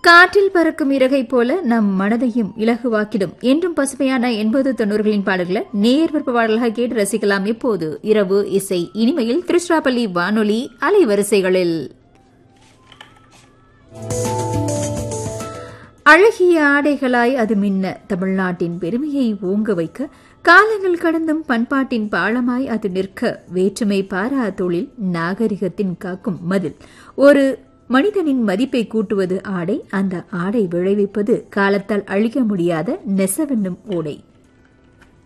காற்றில் பறக்கும் இறகை போல நம் மனதையும் இலகுவாக்கிடும் என்றும் பசுமையான எண்பது தொண்ணூறுகளின் பாடல்களை நேர் விருப்ப பாடல்கள் கேட்டு ரசிக்கலாம் இப்போது இரவு இசை இனிமையில் திருச்சிராப்பள்ளி வானொலி அலைவரிசைகளில் அழகிய ஆடைகளாய் அது மின்ன தமிழ்நாட்டின் பெருமையை ஓங்க வைக்க காலங்கள் கடந்தும் பண்பாட்டின் பாலமாய் அது நிற்க வேற்றுமை பாரா தொழில் நாகரிகத்தின் காக்கும் மதில் ஒரு மனிதனின் மதிப்பை கூட்டுவது ஆடை அந்த ஆடை விளைவிப்பது காலத்தால் அழிக்க முடியாத நெசவென்னும் ஓடை